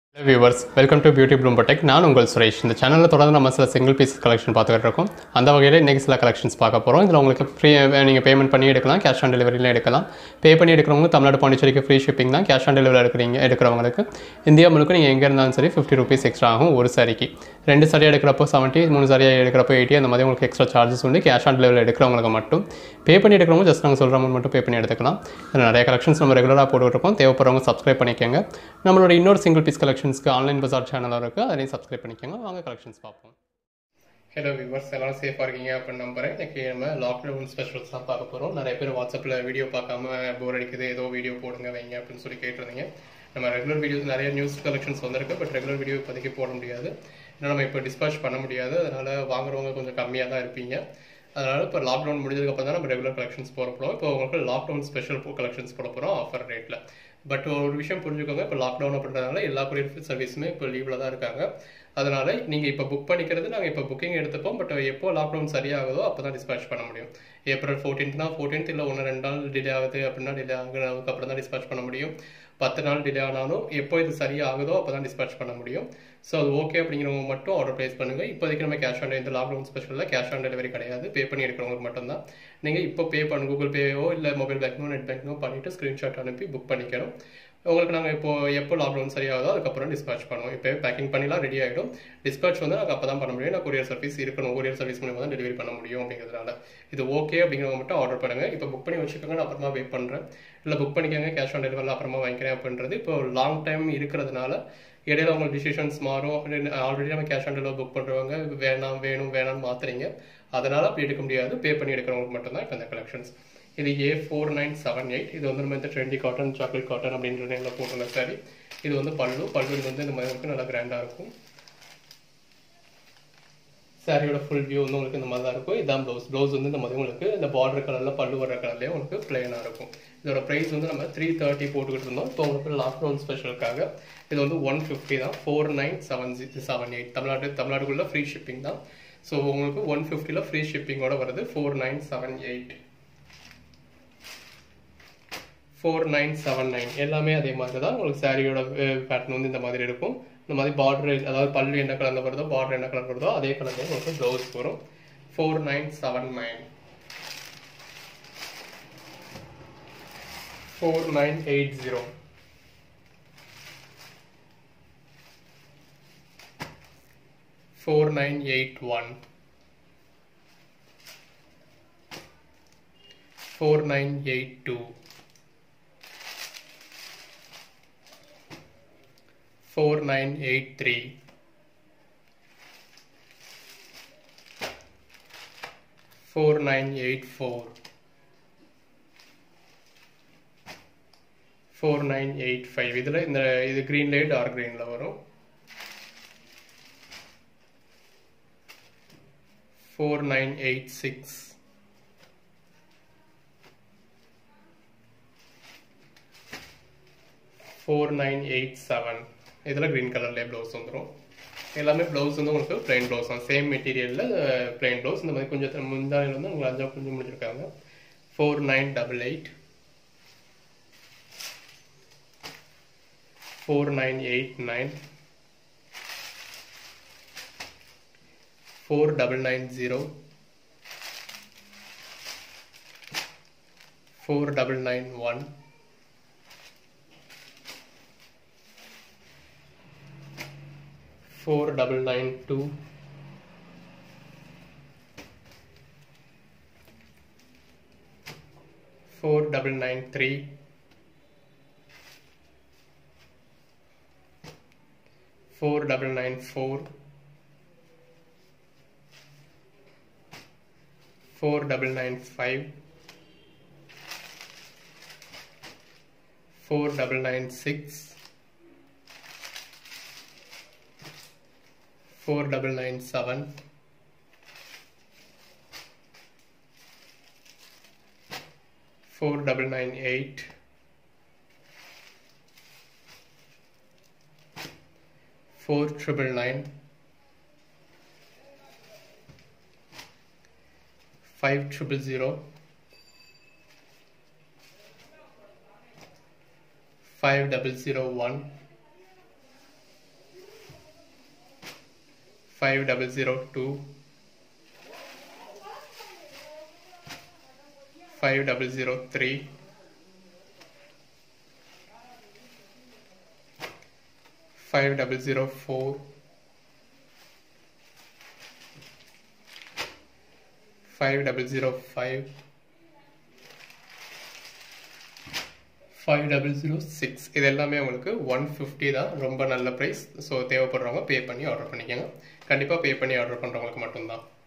viewers welcome to Beauty Bloom Tech நான் உங்கள் சுரேஷ் இந்த சேனலில் தொடர்ந்து நம்ம சில சிங்கிள் பீஸ் கலெக்ஷன் பார்த்துக்கிட்டு இருக்கோம் அந்த வகையில் இன்றைக்கி சில கலெக்ஷன்ஸ் பார்க்க போகிறோம் இதில் உங்களுக்கு ஃப்ரீ நீங்கள் பேமெண்ட் பண்ணி எடுக்கலாம் கேஷ் ஆன் டெலிவரியில் எடுக்கலாம் பே பண்ணி எடுக்கிறவங்க தமிழ்நாடு பாண்டிச்சேரிக்கு ஃப்ரீ ஷிப்பிங் தான் கேஷ் ஆன் டெலிவரி எடுக்கிறீங்க எடுக்கிறவங்களுக்கு இந்தியா முழுக்க நீங்கள் எங்கே இருந்தாலும் சரி ஃபிஃப்டி ருபீஸ் எக்ஸ்ட்ரா ஆகும் ஒரு சாரிக்கு ரெண்டு சாரி எடுக்கிறப்போ செவன்ட்டி மூணு சாரி எடுக்கிறப்போ எயிட்டி அந்த மாதிரி உங்களுக்கு எக்ஸ்ட்ரா சார்ஜஸ் உண்டு கேஷ் ஆன் டெலிவரி எடுக்கிறவங்களுக்கு மட்டும் பே பண்ணி எடுக்கிறவங்க ஜஸ்ட் நாங்கள் சொல்கிற அமௌண்ட் மட்டும் பே பண்ணி எடுத்துக்கலாம் இதில் நிறைய கலெக்ஷன்ஸ் நம்ம ரெகுலராக போட்டுருக்கோம் தேவைப்படுறவங்க சப்ஸ்கிரைப் பண்ணிக்கோங்க நம்மளோட இன்னொரு சிங்கிள் பீஸ் கலெக்ஷன்ஸ்க்கு ஆன்லைன் பஜார் சேனலும் இருக்குது அதையும் சப்ஸ்கிரைப் பண்ணிக்கோங்க வாங்க கலெக்ஷன்ஸ் பார்ப்போம் ஹலோ வியூவர்ஸ் எல்லாரும் சேஃபாக இருக்கீங்க அப்படின்னு நம்புறேன் இன்னைக்கு நம்ம லாக்டவுன் ஸ்பெஷல்ஸ் தான் பார்க்க போகிறோம் நிறைய பேர் வாட்ஸ்அப்பில் வீடியோ பார்க்காம போர் அடிக்குது ஏதோ வீடியோ போடுங்க வைங்க அப்படின்னு சொல்லி கேட்டிருந்தீங்க நம்ம ரெகுலர் வீடியோஸ் நிறைய நியூஸ் கலெக்ஷன்ஸ் வந்திருக்கு பட் ரெகுலர் வீடியோ இப்போதைக்கு போட முடியாது ஏன்னா நம்ம இப்போ டிஸ்பேச் பண்ண முடியாது அதனால் வாங்குறவங்க கொஞ்சம் கம்மியாக தான் இருப்பீங்க அதனால் இப்போ லாக்டவுன் முடிஞ்சதுக்கப்புறம் தான் நம்ம ரெகுலர் கலெக்ஷன்ஸ் போட போகிறோம் இப்போ உங்களுக்கு லாக்டவுன் ஸ்பெஷல் கலெக்ஷன்ஸ் போட போகிறோம் ஆஃபர் ரேட்டில் பட் ஒரு விஷயம் புரிஞ்சுக்கோங்க இப்போ லாக்டவுன் அப்படின்றதுனால எல்லா கொரியர் சர்வீஸுமே இப்போ லீவில் தான் இருக்காங்க அதனால நீங்கள் இப்போ புக் பண்ணிக்கிறது நாங்கள் இப்போ புக்கிங் எடுத்துப்போம் பட் எப்போ லாக்டவுன் சரியாகுதோ அப்போ தான் டிஸ்பேச் பண்ண முடியும் ஏப்ரல் ஃபோர்டீன்த்னா ஃபோர்டீன்த் இல்லை ஒன்று ரெண்டு நாள் டிலே ஆகுது அப்படின்னா டிலே ஆகுறதுக்கு அப்புறம் தான் டிஸ்பேச் பண்ண முடியும் பத்து நாள் டிலே ஆனாலும் எப்போ இது சரியாகுதோ அப்போ தான் டிஸ்பேச் பண்ண முடியும் ஸோ அது ஓகே அப்படிங்கிறவங்க மட்டும் ஆர்டர் ப்ளேஸ் பண்ணுங்கள் இப்போதைக்கு நம்ம கேஷ் ஆன் இந்த லாக்டவுன் ஸ்பெஷலில் கேஷ் ஆன் டெலிவரி கிடையாது பே பண்ணி எடுக்கிறவங்களுக்கு மட்டும்தான் நீங்கள் இப்போ பே பண்ண கூகுள் பேயோ இல்லை மொபைல் பேங்க்கோ நெட் பேங்க்கோ பண்ணிவிட்டு ஸ்க்ரீன்ஷாட் அனுப்பி புக் பண்ணிக்கணும் உங்களுக்கு நாங்கள் இப்போ எப்போ லாக்டவுன் சரியாகுதோ அதுக்கப்புறம் டிஸ்பேச் பண்ணுவோம் இப்போ பேக்கிங் பண்ணிலாம் ரெடி ஆகிடும் டிஸ்பேச் வந்து நாங்கள் அப்போ தான் பண்ண முடியும் நான் கொரியர் சர்வீஸ் இருக்கணும் கொரியர் சர்வீஸ் மூலியமாக தான் டெலிவரி பண்ண முடியும் அப்படிங்கிறதுனால இது ஓகே அப்படிங்கிறவங்க மட்டும் ஆர்டர் பண்ணுங்கள் இப்போ புக் பண்ணி வச்சுக்கோங்க நான் அப்புறமா வெயிட் பண்ணுறேன் இல்லை புக் பண்ணிக்கோங்க கேஷ் ஆன் டெலிவரியில் அப்புறமா வாங்கிக்கிறேன் அப்படின்றது இப்போ லாங் டைம் இருக்கிறதுனால இடையில உங்களுக்கு டிசிஷன்ஸ் மாறும் ஆல்ரெடி நம்ம கேஷ் ஆன் டெலிவரி புக் பண்ணுறவங்க வேணாம் வேணும் வேணாம்னு மாற்றுறீங்க அதனால் அப்படி எடுக்க முடியாது பே பண்ணி எடுக்கிறவங்களுக்கு மட்டும்தான் இப்போ இந்த கலெக்ஷன்ஸ் இது A four nine seven eight இது வந்து நம்ம இந்த ட்ரெண்டி காட்டன் சாக்லேட் காட்டன் அப்படின்ற நேரில் போட்டுள்ள சாரி இது வந்து பல்லு பல்லு வந்து இந்த மாதிரி உங்களுக்கு நல்லா கிராண்டாக இருக்கும் சாரியோட ஃபுல் வியூ வந்து உங்களுக்கு இந்த மாதிரி தான் இருக்கும் இதான் ப்ளவுஸ் ப்ளவுஸ் வந்து இந்த மாதிரி உங்களுக்கு இந்த பார்டர் கலரில் பல்லு வர கலர்லேயே உங்களுக்கு பிளெயினாக இருக்கும் இதோட ப்ரைஸ் வந்து நம்ம த்ரீ தேர்ட்டி போட்டுக்கிட்டு இருந்தோம் இப்போ உங்களுக்கு லாக்டவுன் ஸ்பெஷலுக்காக இது வந்து ஒன் ஃபிஃப்டி தான் four nine seven seven eight Tamil Nadu தமிழ்நாடுக்குள்ள ஃப்ரீ ஷிப்பிங் தான் ஸோ உங்களுக்கு ஒன் ஃபிஃப்டியில் ஃப்ரீ ஷிப்பிங்கோட வருது four nine seven eight four nine seven nine எல்லாமே அதே மாதிரி தான் உங்களுக்கு சாரியோட பேட்டர்ன் வந்து இந்த மாதிரி இருக்கும் இந்த மாதிரி பார்டர் அதாவது பல்லு என்ன கலரில் வருதோ பார்டர் என்ன கலர் வருதோ அதே கலர்லேயே உங்களுக்கு ப்ளவுஸ் வரும் four nine seven nine four nine eight zero four nine eight one four nine eight two four nine eight three four nine eight four four nine eight five இதில் இந்த இது க்ரீன்லேயே டார்க் க்ரீனில் வரும் four nine eight six four nine eight seven இதில் green கலர்லேயே blouse வந்துடும் எல்லாமே ப்ளவுஸ் வந்து உங்களுக்கு பிளைன் ப்ளவுஸ் தான் சேம் மெட்டீரியலில் பிளைன் ப்ளவுஸ் இந்த மாதிரி கொஞ்சம் முந்தானில் வந்து உங்களுக்கு அஞ்சா கொஞ்சம் முடிஞ்சிருக்காங்க four nine double eight four nine eight nine four double nine zero four double nine one four double nine two four double nine three four double nine four four double nine five four double nine six four double nine seven four double nine eight four triple nine five triple zero five double zero one five double zero two five double zero three five double zero four five double zero five five double zero six இது எல்லாமே உங்களுக்கு one fifty தான் ரொம்ப நல்ல price so தேவைப்படுறவங்க பே பண்ணி order பண்ணிக்கோங்க கண்டிப்பாக பே பண்ணி ஆர்டர் பண்ணுறவங்களுக்கு மட்டும்தான்